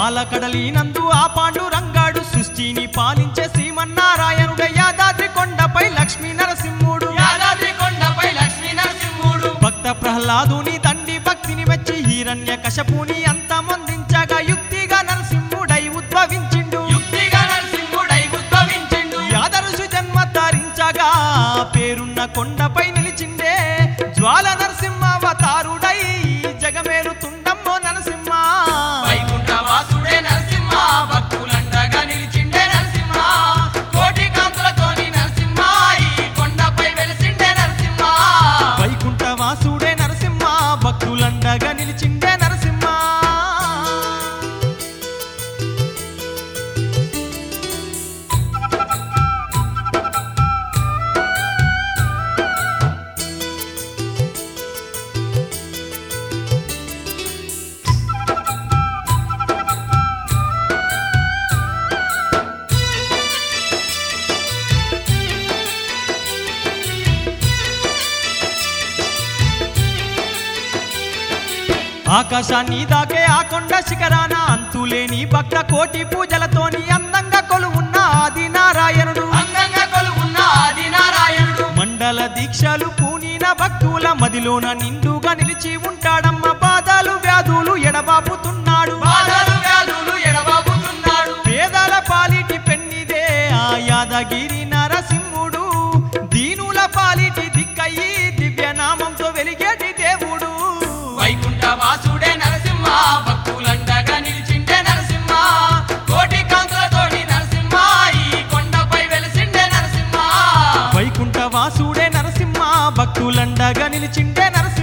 పాలకడలినందు ఆ పాండు రంగాడు సృష్టిని పాలించే శ్రీమన్నారాయణుడ యాదాద్రి కొండపై లక్ష్మీ నరసింహుడు యాదాద్రి కొండపై లక్ష్మీ నరసింహుడు భక్త ప్రహ్లాదుని తండ్రి భక్తిని మెచ్చి హిరణ్య కశపుని అంతమొందించగా యుక్తిగా నరసింహుడై ఉద్భవించిండు యుక్తిగా నరసింహుడై ఉద్భవించిండు యాదరుషు జన్మ ధరించగా పేరున్న కొండపై నిలిచిండే జ్వాల నరసింహావతారుడై జగమేరుతుండమ్మో నరసింహ వైకుంఠ వాసుడే నరసింహ భక్తులండగా నిలిచిండే నరసింహ కోటి కాంతులతోని నరసింహ ఈ కొండపై వెలిసిండే నరసింహ వైకుంఠ వాసుడే నరసింహ భక్తులండగా నిలిచిండే నరసింహ ఆకాశాన్ని దాకే ఆ కొండ శిఖరాన అంతులేని భక్త కోటి పూజలతోని అందంగా కొలువున్న ఆది నారాయణుడు అందంగా కొలువున్న ఆది నారాయణుడు మండల దీక్షలు పూనిన భక్తుల మదిలోన నిండుగా నిలిచి ఉంటాడమ్మ బాధలు వ్యాధులు ఎడబాపుతున్నాడు బాధలు వ్యాధులు ఎడబాపుతున్నాడు పేదల పాలిటి పెన్నిదే ఆ యాదగిరి నరసింహుడు దీనుల పాలిటి దిక్కయి దివ్యనామంతో వెలిగేటి దేవుడు వైకుంఠ వాసుడే నరసింహ భక్తులండగా నిలిచిండే నరసింహ కోటి కాంతులతోని నరసింహ ఈ కొండపై వెలిసిండే నరసింహ వైకుంఠ వాసుడే నరసింహ భక్తులండగా నిలిచిండే నరసింహ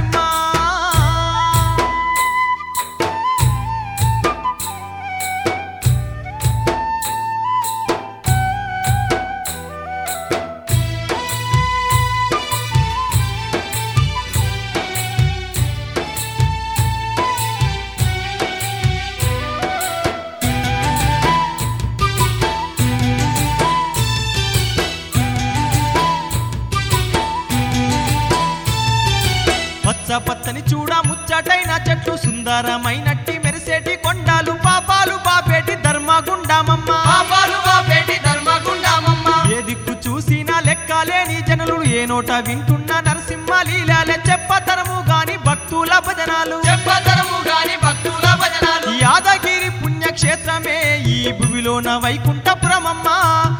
పచ్చ పచ్చని చూడ ముచ్చటైన చెట్లు సుందరమైనట్టి మెరిసేటి కొండలు పాపాలు బాపేటి ధర్మగుండమమ్మ పాపాలు బాపేటి ధర్మగుండమమ్మ ఏ దిక్కు చూసినా లెక్కలేని జనులు ఏ నోట వింటున్న నరసింహ లీలాలే చెప్పతరము గాని భక్తుల భజనాలు చెప్పతరము గాని భక్తుల భజనాలు యాదగిరి పుణ్యక్షేత్రమే ఈ భూమిలోన వైకుంఠపురమమ్మ